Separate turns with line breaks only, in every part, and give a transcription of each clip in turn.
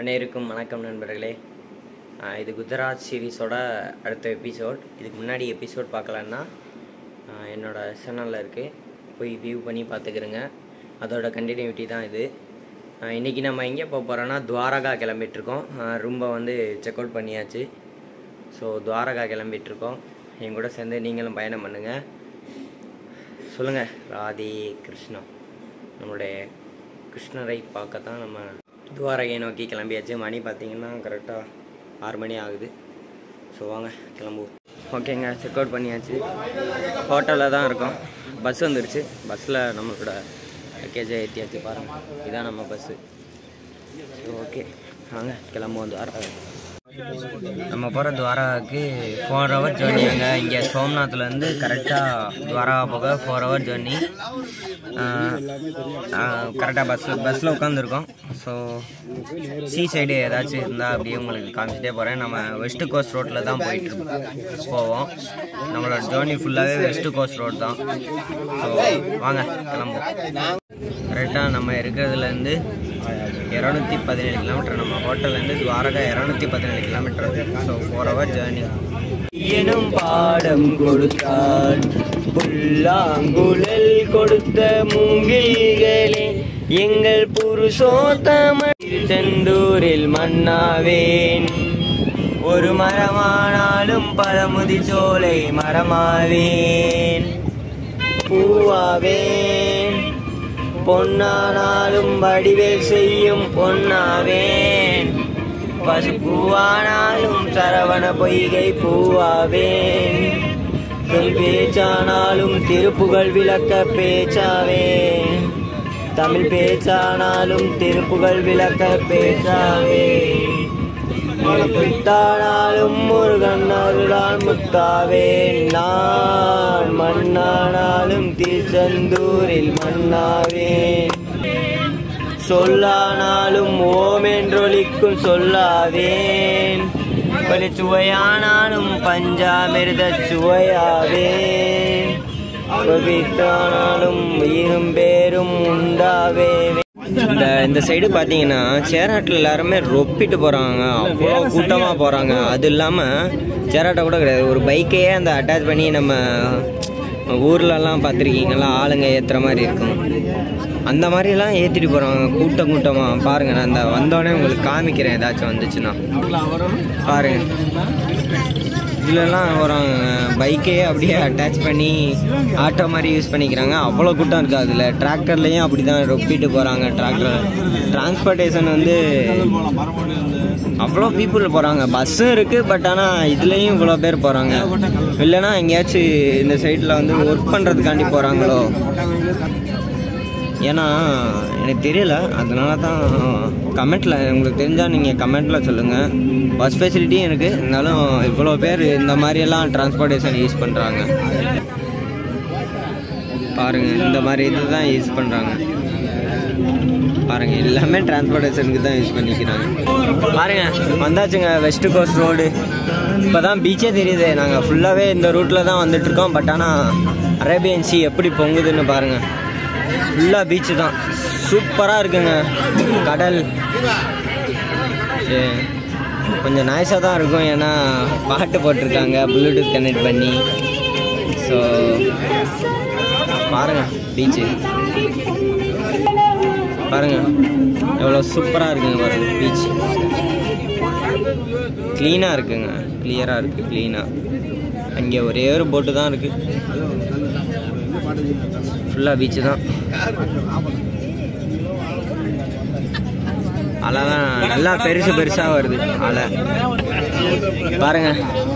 அனைவருக்கும் வணக்கம் நண்பர்களே ஆஹ் இது குஜராத் சீரீஸோட அடுத்த எபிசோட் இதுக்கு முன்னாடி எபிசோட் பார்க்கலன்னா ஆஹ் என்னோட சேனலில் இருக்குது போய் வியூ பண்ணி பார்த்துக்கிறங்க அதோட கண்டினியூட்டி தான் இது ஆஹ் இன்னைக்கு நம்ம எங்கே போக போகிறோன்னா துவாரகா கிளம்பிட்டுருக்கோம் ரொம்ப வந்து செக் அவுட் பண்ணியாச்சு ஸோ துவாரகா கிளம்பிட்டுருக்கோம் என் கூட சேர்ந்து நீங்களும் பயணம் பண்ணுங்கள் சொல்லுங்கள் ராதே கிருஷ்ணா நம்மளுடைய கிருஷ்ணரை பார்க்க தான் நம்ம துவாரகையை நோக்கி கிளம்பியாச்சு மணி பார்த்தீங்கன்னா கரெக்டாக ஆறு மணி ஆகுது ஸோ வாங்க கிளம்புவோம் ஓகேங்க செக் அவுட் பண்ணியாச்சு ஹோட்டலில் தான் இருக்கோம் பஸ் வந்துருச்சு பஸ்ஸில் நம்மளோட பேக்கேஜை ஏற்றியாச்சு பாருங்கள் இதான் நம்ம பஸ்ஸு ஓகே வாங்க கிளம்புவோம் துவாரகா நம்ம போகிற துவாரகாவுக்கு ஃபோர் ஹவர் ஜேர்னிங்க இங்கே சோம்நாத்லேருந்து கரெக்டாக துவாரகா போக ஃபோர் ஹவர் ஜேர்னி கரெக்டாக பஸ்ஸில் பஸ்ஸில் உட்காந்துருக்கோம் ஸோ சி சைடு ஏதாச்சும் இருந்தால் அப்படியே உங்களுக்கு காமிச்சிட்டே போகிறேன் நம்ம வெஸ்ட் கோஸ்ட் ரோட்டில் தான் போயிட்டு இருக்கோம். போவோம் நம்மளோட ஜேர்னி ஃபுல்லாகவே வெஸ்ட் கோஸ்ட் ரோட் தான் ஸோ வாங்க கிளம்புவோம் கரெக்டாக நம்ம இருக்கிறதுலேருந்து இரநூத்தி பதினேழு கிலோமீட்டர் நம்ம ஹோட்டல்லேருந்து துவாரகா இரநூத்தி பதினேழு kilometre so four hour journey எனும் பாடம் கொடுத்தால் புல்லாங்குழல் கொடுத்த மூங்கில்களே எங்கள் புருஷோத்தமிழ் செந்தூரில் மன்னாவேன் ஒரு மரமானாலும் பழமுதி சோலை மரமாவேன் பூவாவேன் பொன்னானாலும் வடிவேல் செய்யும் பொன்னாவேன் பசுப்பூவானாலும் சரவண பொய்கை பூவாவேன் சொல் பேச்சானாலும் திருப்புகழ் விளக்க பேச்சாவேன் தமிழ் பேச்சானாலும் திருப்புகழ் விளக்க பேச்சாவேன் முத்தானாலும் முருகன் அருளால் முத்தாவேன் நான் மண்ணானாலும் திருச்செந்தூரில் மண்ணாவேன் சொல்லானாலும் ஓம் என்றொலிக்கும் சொல்லாவேன் பனி சுவையானாலும் பஞ்சாமிர்த சுவையாவேன் பவித்தானாலும் உயிரும் பேரும் உண்டாவே இந்த இந்த சைடு பார்த்தீங்கன்னா சேராட்டில் எல்லாருமே ரொப்பிட்டு போகிறாங்க அவ்வளோ கூட்டமாக போகிறாங்க அது இல்லாமல் சேராட்டை கூட கிடையாது ஒரு பைக்கையே அந்த அட்டாச் பண்ணி நம்ம ஊர்லலாம் பார்த்துருக்கீங்களா ஆளுங்க ஏற்றுற மாதிரி இருக்கும் அந்த மாதிரிலாம் ஏற்றிட்டு போகிறாங்க கூட்டம் கூட்டமாக பாருங்கள் நான் அந்த வந்தோடனே உங்களுக்கு காமிக்கிறேன் ஏதாச்சும் வந்துச்சுன்னா பாருங்க இதுலலாம் வராங்க பைக்கே அப்படியே அட்டாச் பண்ணி ஆட்டோ மாதிரி யூஸ் பண்ணிக்கிறாங்க அவ்வளோ கூட்டம் இருக்குது அதில் டிராக்டர்லேயும் அப்படி தான் ரொப்பிட்டு போகிறாங்க டிராக்டர் டிரான்ஸ்போர்ட்டேஷன் வந்து அவ்வளோ பீப்புள் போகிறாங்க பஸ்ஸும் இருக்குது பட் ஆனால் இதுலேயும் இவ்வளோ பேர் போகிறாங்க இல்லைன்னா எங்கேயாச்சும் இந்த சைடில் வந்து ஒர்க் பண்ணுறதுக்காண்டி போகிறாங்களோ ஏன்னா எனக்கு தெரியல அதனால தான் கமெண்ட்டில் உங்களுக்கு தெரிஞ்சால் நீங்கள் கமெண்ட்டில் சொல்லுங்கள் பஸ் ஃபெசிலிட்டியும் இருக்குது இருந்தாலும் இவ்வளோ பேர் இந்த மாதிரியெல்லாம் டிரான்ஸ்போர்ட்டேஷன் யூஸ் பண்ணுறாங்க பாருங்கள் இந்த மாதிரி இது தான் யூஸ் பண்ணுறாங்க பாருங்கள் எல்லாமே டிரான்ஸ்போர்ட்டேஷனுக்கு தான் யூஸ் பண்ணிக்கிறாங்க பாருங்க வந்தாச்சுங்க வெஸ்ட் கோஸ்ட் ரோடு இப்போ தான் பீச்சே தெரியுது நாங்கள் ஃபுல்லாகவே இந்த ரூட்டில் தான் வந்துட்டுருக்கோம் பட் ஆனால் அரேபியன் சி எப்படி பொங்குதுன்னு பாருங்கள் ஃபுல்லாக பீச்சு தான் சூப்பராக இருக்குங்க கடல் ஏ, கொஞ்சம் நாய்ஸாக தான் இருக்கும் ஏன்னா பாட்டு போட்டிருக்காங்க ப்ளூடூத் கனெக்ட் பண்ணி ஸோ பாருங்க பீச்சு பாருங்க எவ்வளோ சூப்பராக இருக்குங்க பாருங்க பீச் க்ளீனாக இருக்குங்க கிளியராக இருக்குது க்ளீனாக அங்கே ஒரே ஒரு போட்டு தான் இருக்குது ஃபுல்லாக பீச்சு தான் அலைலாம் நல்லா பெருசு பெருசாக வருது அலை பாருங்க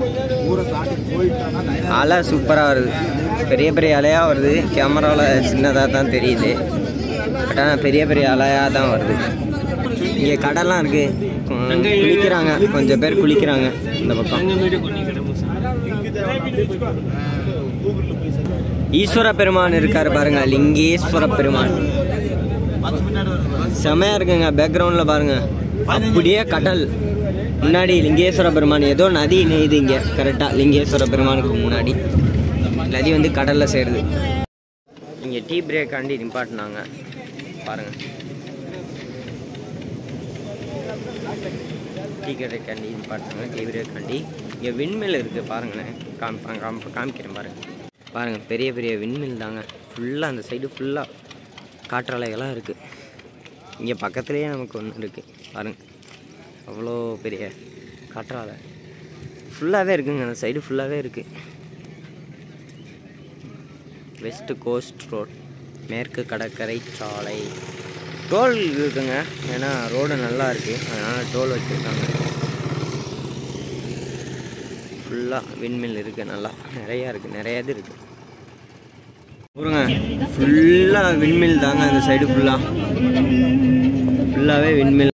அலை சூப்பராக வருது பெரிய பெரிய அலையாக வருது கேமராவில் சின்னதாக தான் தெரியுது பட் ஆனால் பெரிய பெரிய அலையாக தான் வருது இங்கே கடல்லாம் இருக்குது குளிக்கிறாங்க கொஞ்சம் பேர் குளிக்கிறாங்க இந்த பக்கம் ஈஸ்வர பெருமான் இருக்காரு பாருங்க லிங்கேஸ்வர பெருமான் செமையா இருக்குங்க பேக்ரவுண்ட்ல பாருங்க அப்படியே கடல் முன்னாடி லிங்கேஸ்வர பெருமான் ஏதோ நதி நெய்து இங்க கரெக்டா லிங்கேஸ்வர பெருமானுக்கு முன்னாடி நதி வந்து கடல்ல சேருது இங்க டீ பிரேக் ஆண்டி நிப்பாட்டினாங்க பாருங்க டீ கடைக்காண்டி இது பார்த்தாங்க டீ கடைக்காண்டி இங்கே விண்மில் இருக்குது பாருங்களேன் காமிப்பாங்க காமி காமிக்கிறேன் பாருங்கள் பாருங்கள் பெரிய பெரிய விண்மில் தாங்க ஃபுல்லாக அந்த சைடு ஃபுல்லாக காற்றாலைகளாக இருக்குது இங்கே பக்கத்துலேயே நமக்கு ஒன்று இருக்குது பாருங்கள் அவ்வளோ பெரிய காற்றாலை ஃபுல்லாகவே இருக்குங்க அந்த சைடு ஃபுல்லாகவே இருக்குது வெஸ்ட் கோஸ்ட் ரோட் மேற்கு கடற்கரை சாலை டோல் இருக்குங்க ஏன்னா ரோடு நல்லா இருக்குது அதனால் டோல் வச்சுருக்காங்க ஃபுல்லாக விண்மில் இருக்குது நல்லா நிறையா இருக்குது நிறையா இது இருக்குது பாருங்க ஃபுல்லாக விண்மில் தாங்க அந்த சைடு ஃபுல்லாக ஃபுல்லாகவே விண்மில்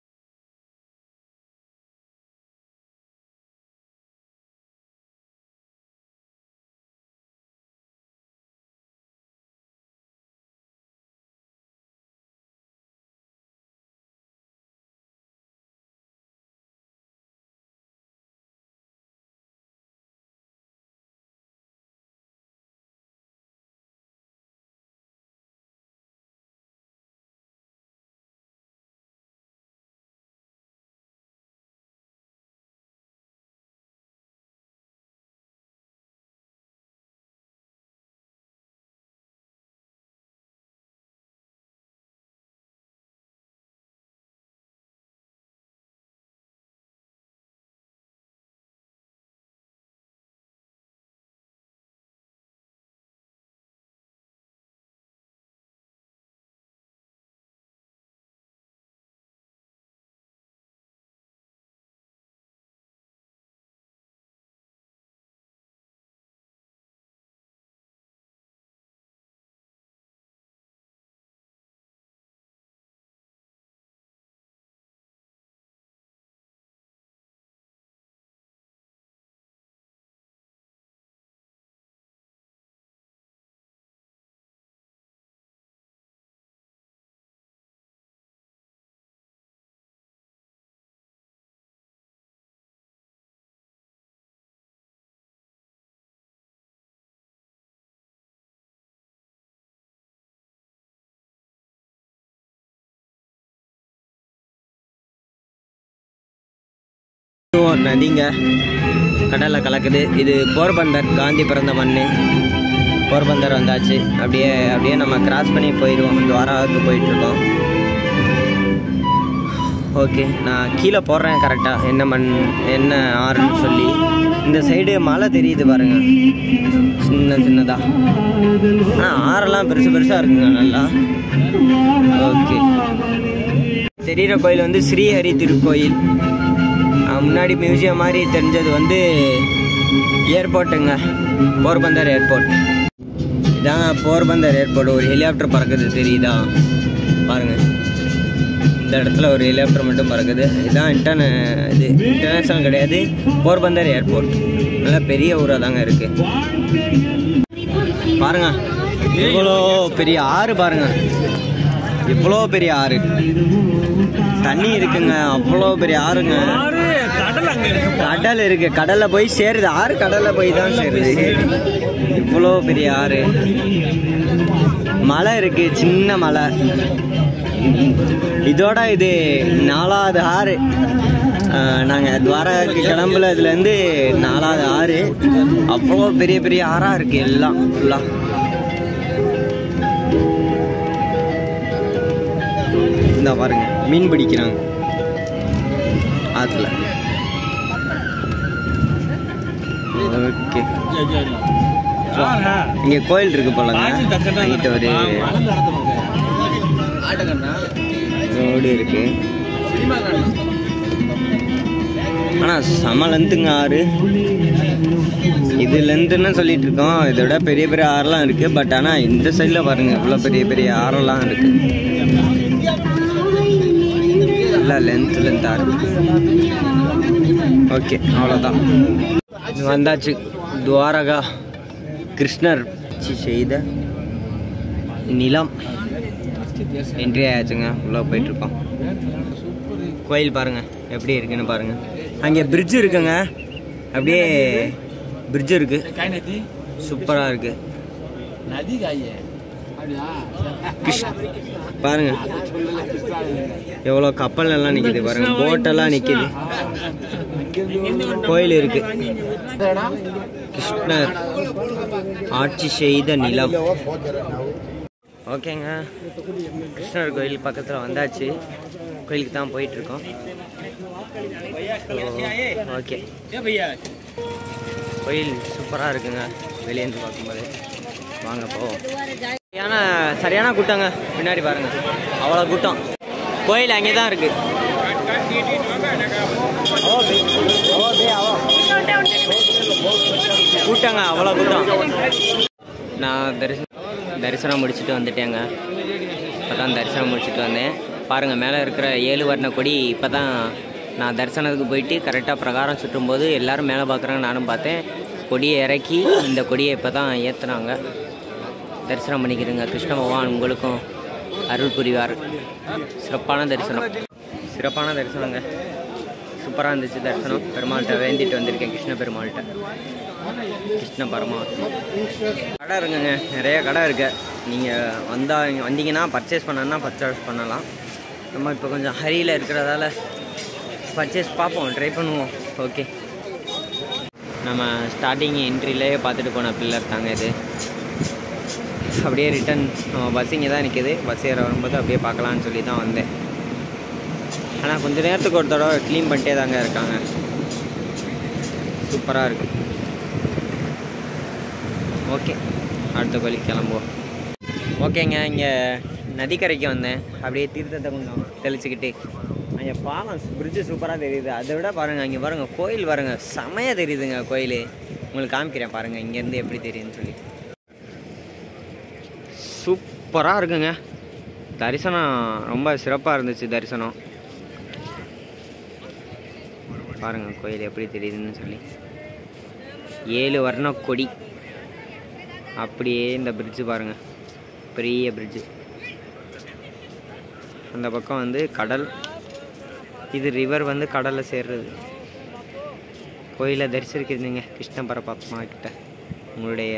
ஒரு நதிங்க கடலில் கலக்குது இது போர்பந்தர் காந்தி பிறந்த மண் போர்பந்தர் வந்தாச்சு அப்படியே அப்படியே நம்ம கிராஸ் பண்ணி போயிடுவோம் துவாராவுக்கு போயிட்டுருக்கோம் ஓகே நான் கீழே போடுறேன் கரெக்டாக என்ன மண் என்ன ஆறுன்னு சொல்லி இந்த சைடு மலை தெரியுது பாருங்க சின்ன சின்னதாக ஆனால் ஆறெல்லாம் பெருசு பெருசாக இருக்குங்க நல்லா ஓகே தெரிகிற கோயில் வந்து ஸ்ரீஹரி திருக்கோயில் அஹ் முன்னாடி மியூசியம் மாதிரி தெரிஞ்சது வந்து ஏர்போர்ட்டுங்க போர்பந்தர் ஏர்போர்ட் இதாங்க போர்பந்தர் ஏர்போர்ட் ஒரு ஹெலிகாப்டர் பறக்குது தெரியுதா பாருங்க இந்த இடத்துல ஒரு ஹெலிகாப்டர் மட்டும் பறக்குது இதுதான் இன்டர்நே இது இன்டர்நேஷ்னல் கிடையாது போர்பந்தர் ஏர்போர்ட் நல்ல பெரிய ஊராக தாங்க இருக்கு பாருங்க இவ்வளோ பெரிய ஆறு பாருங்க இவ்வளோ பெரிய ஆறு தண்ணி இருக்குங்க அவ்வளோ பெரிய ஆறுங்க கடல் இருக்கு கடல்ல போய் சேருது ஆறு கடல்ல போய் தான் சேருது இவ்வளோ பெரிய ஆறு மலை இருக்கு சின்ன மலை இதோட இது நாலாவது ஆறு ஆஹ் நாங்க துவாரகாக்கு கிளம்புல இதுல இருந்து நாலாவது ஆறு அவ்வளோ பெரிய பெரிய ஆறா இருக்கு எல்லாம் ஃபுல்லா இந்த பாருங்க மீன் பிடிக்கிறாங்க ஆத்துல ஓகே இங்க கோயில் இருக்கு போலங்க நைட்டு ஒரு ரோடு இருக்கு ஆனா செம லென்த்துங்க ஆறு இது லென்த்துன்னு சொல்லிட்டு இருக்கோம் இதை விட பெரிய பெரிய ஆறெல்லாம் இருக்கு பட் ஆனா இந்த சைடில் பாருங்க இவ்வளோ பெரிய பெரிய ஆறெல்லாம் இருக்கு நல்லா லென்த் லென்த்தாக இருக்கு ஓகே அவ்வளோதான் வந்தாச்சு துவாரகா கிருஷ்ணர் வச்சு செய்த நிலம் என்ட்ரி ஆயாச்சுங்க உள்ளே போயிட்டுருக்கோம் கோயில் பாருங்க எப்படி இருக்குன்னு பாருங்க அங்கே பிரிட்ஜ் இருக்குங்க அப்படியே பிரிட்ஜ் இருக்கு
काय नाही ती
சூப்பராக இருக்கு
नदी काय आहे
கிருஷ் பாருங்க எவ்வளோ கப்பல் எல்லாம் நிற்கிது பாருங்க போட்டெல்லாம் நிற்கிது கோயில் இருக்கு கிருஷ்ணர் ஆட்சி செய்த நிலம் ஓகேங்க கிருஷ்ணர் கோயில் பக்கத்தில் வந்தாச்சு கோயிலுக்கு தான் போயிட்டு இருக்கோம் ஓகே கோயில் சூப்பராக இருக்குங்க வெளியேந்து பார்க்கும்போது வாங்க போவோம் சரியான சரியான கூட்டங்க பின்னாடி பாருங்க அவ்வளோ கூட்டம் கோயில் அங்கே தான் இருக்கு கூட்டங்க அவ்வளோ கூட்டம் நான் தரிசனம் தரிசனம் முடிச்சுட்டு வந்துட்டேங்க இப்போ தான் தரிசனம் முடிச்சுட்டு வந்தேன் பாருங்கள் மேலே இருக்கிற ஏழு வர்ண கொடி இப்போ தான் நான் தரிசனத்துக்கு போயிட்டு கரெக்டாக பிரகாரம் சுற்றும்போது எல்லாரும் மேலே பார்க்குறாங்க நானும் பார்த்தேன் கொடியை இறக்கி இந்த கொடியை இப்போ தான் ஏற்றுனாங்க தரிசனம் பண்ணிக்கிறேங்க கிருஷ்ண பகவான் உங்களுக்கும் அருள் புரிவார் சிறப்பான தரிசனம் சிறப்பான தரிசனங்க சூப்பராக இருந்துச்சு தரிசனம் பெருமாள்கிட்ட வேண்டிட்டு வந்திருக்கேன் கிருஷ்ண பெருமாள்கிட்ட கிருஷ்ண பரமாத்மா கடை இருக்குங்க நிறைய கடை இருக்கு நீங்கள் வந்தா வந்தீங்கன்னா பர்ச்சேஸ் பண்ணணும்னா பர்ச்சேஸ் பண்ணலாம் நம்ம இப்போ கொஞ்சம் ஹரியில் இருக்கிறதால பர்ச்சேஸ் பார்ப்போம் ட்ரை பண்ணுவோம் ஓகே நம்ம ஸ்டார்டிங் என்ட்ரிலேயே பார்த்துட்டு போன பில்லர் தாங்க இது அப்படியே ரிட்டன் நம்ம பஸ் இங்கே தான் நிற்கிது பஸ் ஏற வரும்போது அப்படியே பார்க்கலான்னு சொல்லி தான் வந்தேன் ஆனால் கொஞ்ச நேரத்துக்கு ஒரு தடவை க்ளீன் பண்ணிட்டே தாங்க இருக்காங்க சூப்பராக இருக்குது ஓகே அடுத்த கோயிலுக்கு கிளம்புவோம் ஓகேங்க இங்கே நதிக்கரைக்கு வந்தேன் அப்படியே தீர்த்தத்தை கொஞ்சம் தெளிச்சுக்கிட்டு அங்கே பாலம் பிரிட்ஜு சூப்பராக தெரியுது அதை விட பாருங்கள் அங்கே பாருங்கள் கோயில் பாருங்கள் செமையாக தெரியுதுங்க கோயில் உங்களுக்கு காமிக்கிறேன் பாருங்கள் இங்கேருந்து எப்படி தெரியுதுன்னு சொல்லி சூப்பராக இருக்குங்க தரிசனம் ரொம்ப சிறப்பாக இருந்துச்சு தரிசனம் பாருங்கள் கோயில் எப்படி தெரியுதுன்னு சொல்லி ஏழு வர்ண கொடி அப்படியே இந்த பிரிட்ஜு பாருங்கள் பெரிய பிரிட்ஜு அந்த பக்கம் வந்து கடல் இது ரிவர் வந்து கடலில் சேர்றது கோயிலை தரிசிக்கிறீங்க கிருஷ்ண பரமாத்மா கிட்ட உங்களுடைய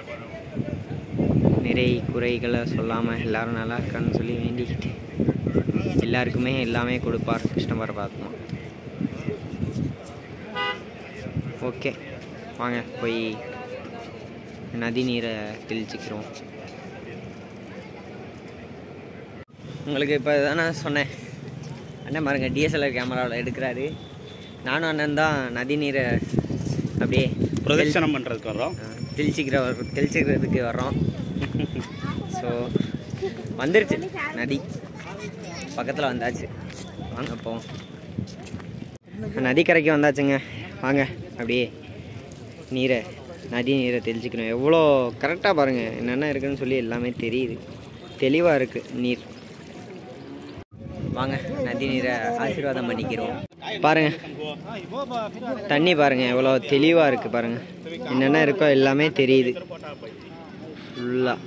நிறை குறைகளை சொல்லாமல் எல்லாரும் நல்லா இருக்கான்னு சொல்லி வேண்டிக்கிட்டு எல்லாருக்குமே எல்லாமே கொடுப்பார் கிருஷ்ண பரமாத்மா ஓகே வாங்க போய் நதி நீரை தெளிச்சுக்கிறோம் உங்களுக்கு இப்போ தானே சொன்னேன் அண்ணன் பாருங்க டிஎஸ்எல்ஆர் கேமராவில் எடுக்கிறாரு நானும் அண்ணன் தான் நதி நீரை அப்படியே
பிரதட்சணம் பண்ணுறதுக்கு வர்றோம்
அஹ், தெளிச்சிக்கிற தெளிச்சிக்கிறதுக்கு வர்றோம் ஸோ வந்துருச்சு நதி பக்கத்தில் வந்தாச்சு வாங்க போவோம் நதிக்கரைக்கு வந்தாச்சுங்க வாங்க அப்படியே நீரை நதி நீரை தெளிச்சிக்கணும் எவ்வளோ கரெக்டாக பாருங்கள் என்னென்ன இருக்குன்னு சொல்லி எல்லாமே தெரியுது தெளிவாக இருக்குது நீர் வாங்க நதி நீரை ஆசீர்வாதம் பண்ணிக்கிறோம் பாருங்க தண்ணி பாருங்க எவ்வளோ தெளிவாக இருக்குது பாருங்க என்னென்ன இருக்கோ எல்லாமே தெரியுது ஃபுல்லாக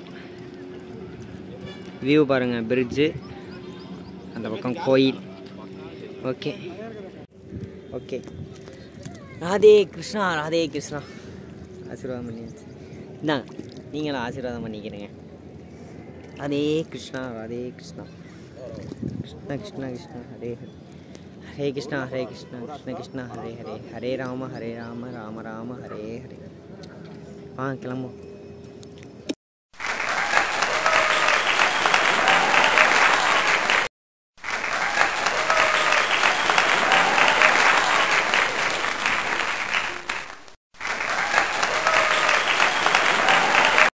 வியூ பாருங்க பிரிட்ஜு அந்த பக்கம் கோயில் ஓகே ஓகே ராதே கிருஷ்ணா ராதே கிருஷ்ணா ஆசீர்வாதம் பண்ணியாச்சு இந்தாங்க நீங்களும் ஆசீர்வாதம் பண்ணிக்கிறீங்க ராதே கிருஷ்ணா ராதே கிருஷ்ணா கிருஷ்ண கிருஷ்ண கிருஷ்ண ஹரே ஹரே ஹரே கிருஷ்ணா ஹரே கிருஷ்ணா கிருஷ்ண கிருஷ்ணா ஹரே ஹரே ஹரே ராம ஹரே ராம ராம ராம ஹரே ஹரே வாங்க கிளம்புவோம்